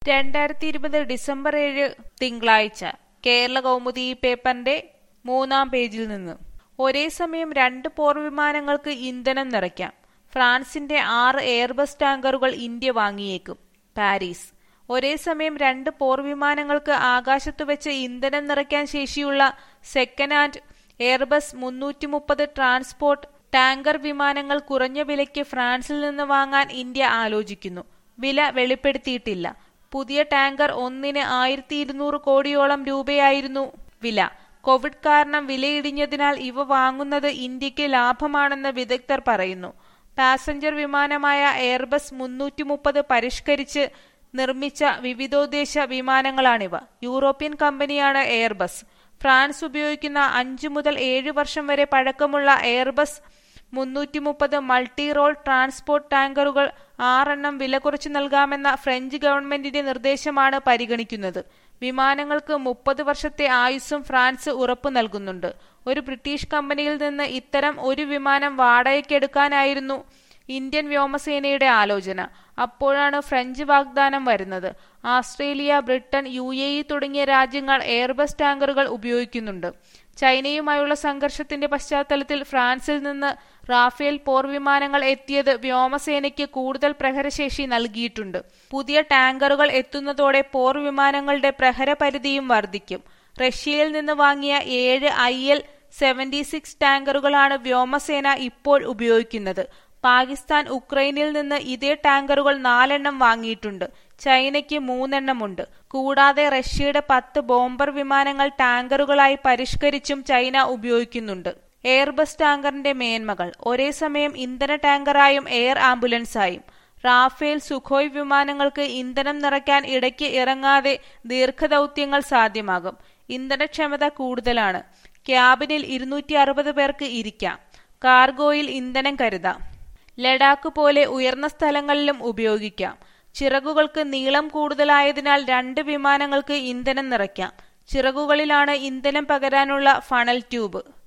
രണ്ടായിരത്തി ഇരുപത് ഡിസംബർ ഏഴ് തിങ്കളാഴ്ച കേരള കൗമുദി ഈ പേപ്പറിന്റെ മൂന്നാം പേജിൽ നിന്ന് ഒരേ സമയം രണ്ട് പോർവിമാനങ്ങൾക്ക് ഇന്ധനം നിറയ്ക്കാം ഫ്രാൻസിന്റെ ആറ് എയർബസ് ടാങ്കറുകൾ ഇന്ത്യ വാങ്ങിയേക്കും പാരീസ് ഒരേ സമയം രണ്ട് പോർവിമാനങ്ങൾക്ക് ആകാശത്തു വെച്ച് ഇന്ധനം നിറയ്ക്കാൻ ശേഷിയുള്ള സെക്കൻഡ് ഹാൻഡ് എയർബസ് മുന്നൂറ്റി മുപ്പത് ട്രാൻസ്പോർട്ട് ടാങ്കർ വിമാനങ്ങൾ കുറഞ്ഞ വിലയ്ക്ക് ഫ്രാൻസിൽ നിന്ന് വാങ്ങാൻ ഇന്ത്യ ആലോചിക്കുന്നു വില വെളിപ്പെടുത്തിയിട്ടില്ല പുതിയ ടാങ്കർ ഒന്നിന് ആയിരത്തി ഇരുന്നൂറ് കോടിയോളം രൂപയായിരുന്നു വില കോവിഡ് കാരണം വിലയിടിഞ്ഞതിനാൽ ഇവ വാങ്ങുന്നത് ഇന്ത്യക്ക് ലാഭമാണെന്ന് വിദഗ്ധർ പറയുന്നു പാസഞ്ചർ വിമാനമായ എയർബസ് മുന്നൂറ്റി മുപ്പത് പരിഷ്കരിച്ച് നിർമ്മിച്ച വിവിധോദ്ദേശ വിമാനങ്ങളാണിവ യൂറോപ്യൻ കമ്പനിയാണ് എയർബസ് ഫ്രാൻസ് ഉപയോഗിക്കുന്ന അഞ്ചു മുതൽ ഏഴ് വർഷം വരെ പഴക്കമുള്ള എയർബസ് മുന്നൂറ്റി മുപ്പത് മൾട്ടി റോൾ ട്രാൻസ്പോർട്ട് ടാങ്കറുകൾ ആറെണ്ണം വില കുറച്ച് നൽകാമെന്ന ഫ്രഞ്ച് ഗവൺമെന്റിന്റെ നിർദ്ദേശമാണ് പരിഗണിക്കുന്നത് വിമാനങ്ങൾക്ക് മുപ്പത് വർഷത്തെ ആയുസ്സും ഫ്രാൻസ് ഉറപ്പു നൽകുന്നുണ്ട് ഒരു ബ്രിട്ടീഷ് കമ്പനിയിൽ നിന്ന് ഇത്തരം ഒരു വിമാനം വാടകയ്ക്കെടുക്കാനായിരുന്നു ഇന്ത്യൻ വ്യോമസേനയുടെ ആലോചന അപ്പോഴാണ് ഫ്രഞ്ച് വാഗ്ദാനം വരുന്നത് Australia Britain U A E തുടങ്ങിയ രാജ്യങ്ങൾ എയർബസ് ടാങ്കറുകൾ ഉപയോഗിക്കുന്നുണ്ട് ചൈനയുമായുള്ള സംഘർഷത്തിന്റെ പശ്ചാത്തലത്തിൽ ഫ്രാൻസിൽ നിന്ന് റാഫേൽ പോർ വിമാനങ്ങൾ എത്തിയത് വ്യോമസേനയ്ക്ക് കൂടുതൽ പ്രഹരശേഷി നൽകിയിട്ടുണ്ട് പുതിയ ടാങ്കറുകൾ എത്തുന്നതോടെ പോർ വിമാനങ്ങളുടെ പ്രഹരപരിധിയും വർദ്ധിക്കും റഷ്യയിൽ നിന്ന് വാങ്ങിയ ഏഴ് ഐ എൽ സെവന്റി സിക്സ് ടാങ്കറുകളാണ് വ്യോമസേന ഇപ്പോൾ ഉപയോഗിക്കുന്നത് പാകിസ്ഥാൻ ഉക്രൈനിൽ നിന്ന് ഇതേ ടാങ്കറുകൾ നാലെണ്ണം വാങ്ങിയിട്ടുണ്ട് ചൈനയ്ക്ക് മൂന്നെണ്ണമുണ്ട് കൂടാതെ റഷ്യയുടെ പത്ത് ബോംബർ വിമാനങ്ങൾ ടാങ്കറുകളായി പരിഷ്കരിച്ചും ചൈന ഉപയോഗിക്കുന്നുണ്ട് എയർബസ് ടാങ്കറിന്റെ മേന്മകൾ ഒരേ സമയം ഇന്ധന ടാങ്കറായും എയർ ആംബുലൻസായും റാഫേൽ സുഖോയ് വിമാനങ്ങൾക്ക് ഇന്ധനം നിറയ്ക്കാൻ ഇടയ്ക്ക് ഇറങ്ങാതെ ദീർഘദൗത്യങ്ങൾ സാധ്യമാകും ഇന്ധനക്ഷമത കൂടുതലാണ് ക്യാബിനിൽ ഇരുന്നൂറ്റി അറുപത് പേർക്ക് ഇരിക്കാം കാർഗോയിൽ ഇന്ധനം കരുതാം ലഡാക്ക് പോലെ ഉയർന്ന സ്ഥലങ്ങളിലും ഉപയോഗിക്കാം ചിറകുകൾക്ക് നീളം കൂടുതലായതിനാൽ രണ്ട് വിമാനങ്ങൾക്ക് ഇന്ധനം നിറയ്ക്കാം ചിറകുകളിലാണ് ഇന്ധനം പകരാനുള്ള ഫണൽ ട്യൂബ്